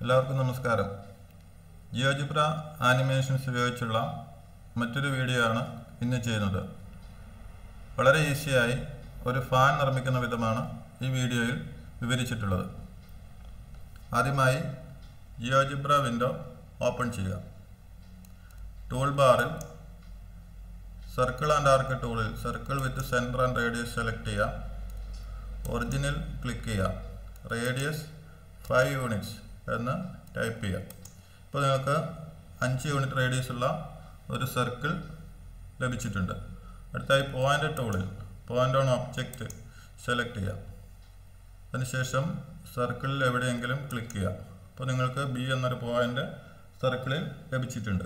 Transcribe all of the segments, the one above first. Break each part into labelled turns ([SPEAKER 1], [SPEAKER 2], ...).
[SPEAKER 1] എല്ലാവർക്കും നമസ്കാരം GeoGebra animations ഉപയോഗിച്ചുള്ള മറ്റൊരു വീഡിയോ ആണ് ഇന്ന് ചെയ്യുന്നത് വളരെ ഈസിയായി ഒരു ഫാൻ നിർമ്മിക്കുന്ന വിധമാണ് ഈ വീഡിയോയിൽ വിവരിച്ചിട്ടുള്ളത് ആദ്യമായി ജിയോജിബ്ര വിൻഡോ ഓപ്പൺ ചെയ്യുക ടൂൾ ബാറിൽ സർക്കിൾ ആൻഡ് ആർക്ക് ടൂളിൽ circle with centre and radius select ചെയ്യുക ഒറിജിനൽ ക്ലിക്ക് ചെയ്യുക റേഡിയസ് ഫൈവ് യൂണിറ്റ്സ് എന്ന് ടൈപ്പ് ചെയ്യുക ഇപ്പോൾ നിങ്ങൾക്ക് അഞ്ച് യൂണിറ്റ് റേഡിയസ് ഉള്ള ഒരു സർക്കിൾ ലഭിച്ചിട്ടുണ്ട് അടുത്തായി പോയിൻ്റ് ടൂളിൽ പോയിൻ്റ് ഓൺ ഒബ്ജക്റ്റ് സെലക്ട് ചെയ്യുക അതിനുശേഷം സർക്കിളിൽ എവിടെയെങ്കിലും ക്ലിക്ക് ചെയ്യുക അപ്പോൾ നിങ്ങൾക്ക് ബി എന്നൊരു പോയിൻ്റ് സർക്കിളിൽ ലഭിച്ചിട്ടുണ്ട്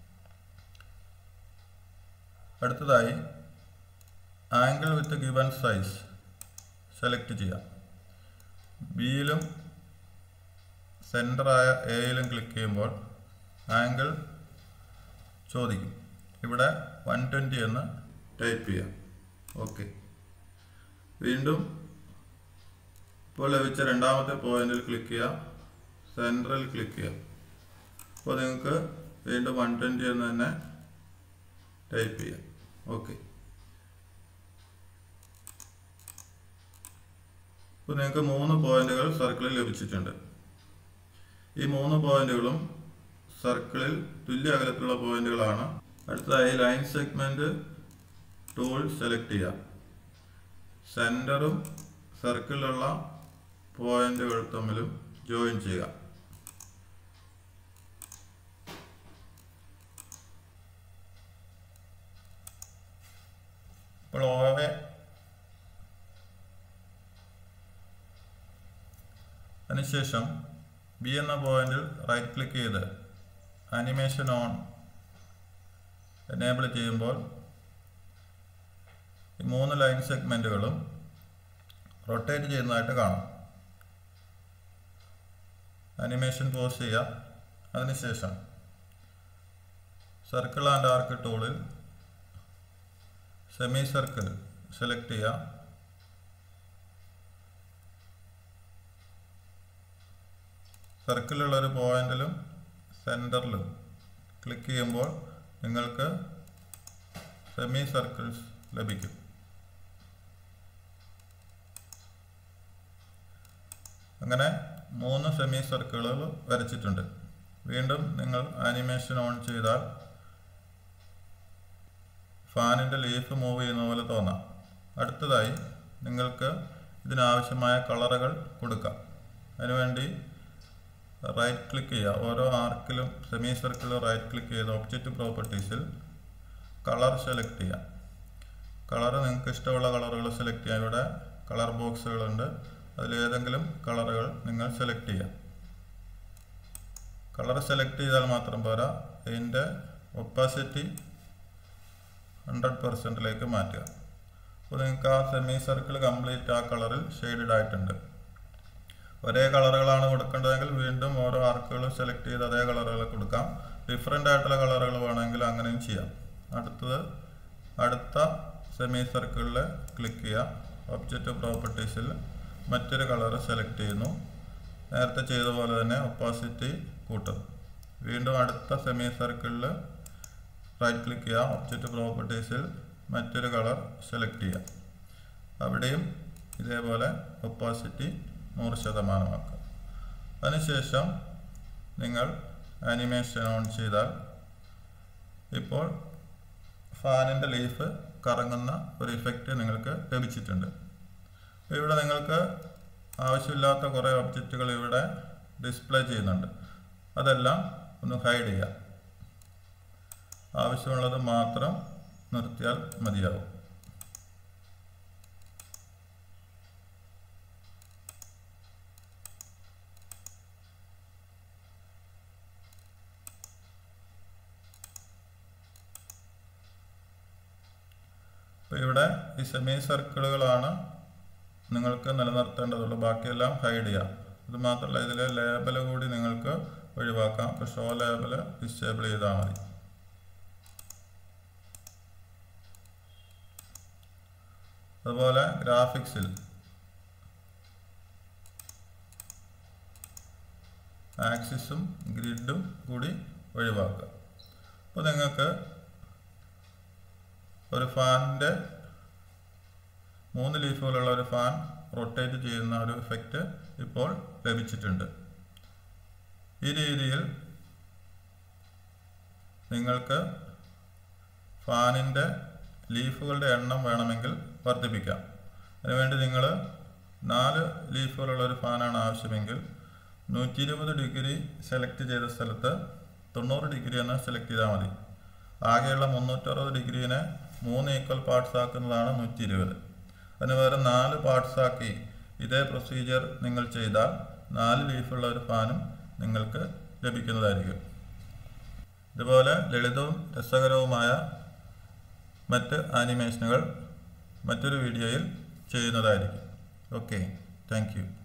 [SPEAKER 1] അടുത്തതായി angle with given size select ചെയ്യാം ബിയിലും സെൻറ്ററായ എയിലും ക്ലിക്ക് ചെയ്യുമ്പോൾ ആംഗിൾ ചോദിക്കും ഇവിടെ വൺ ട്വൻറ്റി എന്ന് ടൈപ്പ് ചെയ്യാം ഓക്കെ വീണ്ടും ഇപ്പോൾ ലഭിച്ച രണ്ടാമത്തെ പോയിന്റിൽ ക്ലിക്ക് ചെയ്യാം സെൻറ്ററിൽ ക്ലിക്ക് ചെയ്യാം അപ്പോൾ നിങ്ങൾക്ക് വീണ്ടും വൺ ട്വൻറ്റി എന്ന് തന്നെ ടൈപ്പ് ചെയ്യാം ഓക്കെ ഇപ്പോൾ നിങ്ങൾക്ക് മൂന്ന് പോയിന്റുകൾ സർക്കിളിൽ ലഭിച്ചിട്ടുണ്ട് ഈ മൂന്ന് പോയിന്റുകളും സർക്കിളിൽ തുല്യ അകലത്തിലുള്ള പോയിന്റുകളാണ് അടുത്തതായി ലൈൻ സെഗ്മെന്റ് ടൂൾ സെലക്ട് ചെയ്യുക സെൻറ്ററും സർക്കിളിലുള്ള പോയിന്റുകൾ തമ്മിലും ജോയിൻ ചെയ്യുക ഇപ്പോൾ ഓവെ അതിനുശേഷം ബി എന്ന പോയിന്റിൽ റൈറ്റ് ക്ലിക്ക് ചെയ്ത് ആനിമേഷൻ ഓൺ എനേബിൾ ചെയ്യുമ്പോൾ ഈ മൂന്ന് ലൈൻ സെഗ്മെൻറ്റുകളും റൊട്ടേറ്റ് ചെയ്യുന്നതായിട്ട് കാണാം ആനിമേഷൻ പോസ് ചെയ്യുക അതിനുശേഷം സർക്കിൾ ആൻഡ് ആർക്ക് ടൂളിൽ സെമി സർക്കിൾ സെലക്ട് ചെയ്യുക സർക്കിളുള്ള ഒരു പോയിന്റിലും സെൻറ്ററിലും ക്ലിക്ക് ചെയ്യുമ്പോൾ നിങ്ങൾക്ക് സെമി സർക്കിൾസ് ലഭിക്കും അങ്ങനെ മൂന്ന് സെമി സർക്കിളുകൾ വരച്ചിട്ടുണ്ട് വീണ്ടും നിങ്ങൾ ആനിമേഷൻ ഓൺ ചെയ്താൽ ഫാനിൻ്റെ ലീഫ് മൂവ് ചെയ്യുന്ന പോലെ തോന്നാം അടുത്തതായി നിങ്ങൾക്ക് ഇതിനാവശ്യമായ കളറുകൾ കൊടുക്കാം അതിനുവേണ്ടി റൈറ്റ് ക്ലിക്ക് ചെയ്യുക ഓരോ ആർക്കിലും സെമി സർക്കിളിൽ റൈറ്റ് ക്ലിക്ക് ചെയ്ത് ഒബ്ജക്റ്റ് പ്രോപ്പർട്ടീസിൽ കളർ സെലക്ട് ചെയ്യുക കളർ നിങ്ങൾക്ക് ഇഷ്ടമുള്ള കളറുകൾ സെലക്ട് ചെയ്യാം ഇവിടെ കളർ ബോക്സുകളുണ്ട് അതിലേതെങ്കിലും കളറുകൾ നിങ്ങൾ സെലക്ട് ചെയ്യുക കളർ സെലക്ട് ചെയ്താൽ മാത്രം പോരാ ഇതിൻ്റെ ഒപ്പാസിറ്റി ഹൺഡ്രഡ് പെർസെൻറ്റിലേക്ക് മാറ്റുക അപ്പോൾ നിങ്ങൾക്ക് ആ സെമി സർക്കിൾ കംപ്ലീറ്റ് ആ കളറിൽ ഷെയ്ഡഡ് ആയിട്ടുണ്ട് ഒരേ കളറുകളാണ് കൊടുക്കേണ്ടതെങ്കിൽ വീണ്ടും ഓരോ ആർക്കുകൾ സെലക്ട് ചെയ്ത് അതേ കളറുകൾ കൊടുക്കാം ഡിഫറെൻ്റ് ആയിട്ടുള്ള കളറുകൾ വേണമെങ്കിൽ അങ്ങനെയും ചെയ്യാം അടുത്തത് അടുത്ത സെമി സർക്കിളിൽ ക്ലിക്ക് ചെയ്യുക ഒബ്ജക്റ്റ് പ്രോപ്പർട്ടീസിൽ മറ്റൊരു കളർ സെലക്ട് ചെയ്യുന്നു നേരത്തെ ചെയ്ത പോലെ തന്നെ ഒപ്പോസിറ്റി കൂട്ടും വീണ്ടും അടുത്ത സെമി സർക്കിളിൽ റൈറ്റ് ക്ലിക്ക് ചെയ്യുക ഒബ്ജക്റ്റ് പ്രോപ്പർട്ടീസിൽ മറ്റൊരു കളർ സെലക്ട് ചെയ്യുക അവിടെയും ഇതേപോലെ ഒപ്പോസിറ്റി നൂറ് ശതമാനമാക്കുക അതിനുശേഷം നിങ്ങൾ ആനിമേഷൻ ഓൺ ചെയ്താൽ ഇപ്പോൾ ഫാനിൻ്റെ ലീഫ് കറങ്ങുന്ന ഒരു ഇഫക്റ്റ് നിങ്ങൾക്ക് ലഭിച്ചിട്ടുണ്ട് അപ്പോൾ ഇവിടെ നിങ്ങൾക്ക് ആവശ്യമില്ലാത്ത കുറേ ഒബ്ജക്റ്റുകൾ ഇവിടെ ഡിസ്പ്ലേ ചെയ്യുന്നുണ്ട് അതെല്ലാം ഒന്ന് ഹൈഡ് ചെയ്യാം ആവശ്യമുള്ളത് മാത്രം നിർത്തിയാൽ മതിയാവും അപ്പോൾ ഇവിടെ ഈ സെമി സർക്കിളുകളാണ് നിങ്ങൾക്ക് നിലനിർത്തേണ്ടതുള്ളൂ ബാക്കിയെല്ലാം ഹൈഡ് ചെയ്യാം ഇത് മാത്രമല്ല ഇതിലെ ലേബൽ കൂടി നിങ്ങൾക്ക് ഒഴിവാക്കാം അപ്പോൾ ഷോ ലേബൽ ഡിസേബിൾ ചെയ്താൽ മതി അതുപോലെ ഗ്രാഫിക്സിൽ ആക്സിസും ഗ്രിഡും കൂടി ഒഴിവാക്കുക അപ്പോൾ നിങ്ങൾക്ക് ഒരു ഫാനിൻ്റെ മൂന്ന് ലീഫുകളുള്ള ഒരു ഫാൻ റൊട്ടേറ്റ് ചെയ്യുന്ന ഒരു ഇഫക്റ്റ് ഇപ്പോൾ ലഭിച്ചിട്ടുണ്ട് ഈ രീതിയിൽ നിങ്ങൾക്ക് ഫാനിൻ്റെ ലീഫുകളുടെ എണ്ണം വേണമെങ്കിൽ വർദ്ധിപ്പിക്കാം അതിനുവേണ്ടി നിങ്ങൾ നാല് ലീഫുകളുള്ള ഒരു ഫാനാണ് ആവശ്യമെങ്കിൽ നൂറ്റി ഇരുപത് ഡിഗ്രി സെലക്ട് ചെയ്ത സ്ഥലത്ത് തൊണ്ണൂറ് ഡിഗ്രി എന്ന് സെലക്ട് ചെയ്താൽ മതി ആകെയുള്ള മുന്നൂറ്ററുപത് ഡിഗ്രീനെ മൂന്ന് ഈക്വൽ പാർട്സ് ആക്കുന്നതാണ് നൂറ്റി ഇരുപത് അതിന് പകരം നാല് പാർട്സ് ആക്കി ഇതേ പ്രൊസീജിയർ നിങ്ങൾ ചെയ്താൽ നാല് ലീഫുള്ള ഒരു ഫാനും നിങ്ങൾക്ക് ലഭിക്കുന്നതായിരിക്കും ഇതുപോലെ ലളിതവും രസകരവുമായ മറ്റ് ആനിമേഷനുകൾ മറ്റൊരു വീഡിയോയിൽ ചെയ്യുന്നതായിരിക്കും ഓക്കെ താങ്ക് യു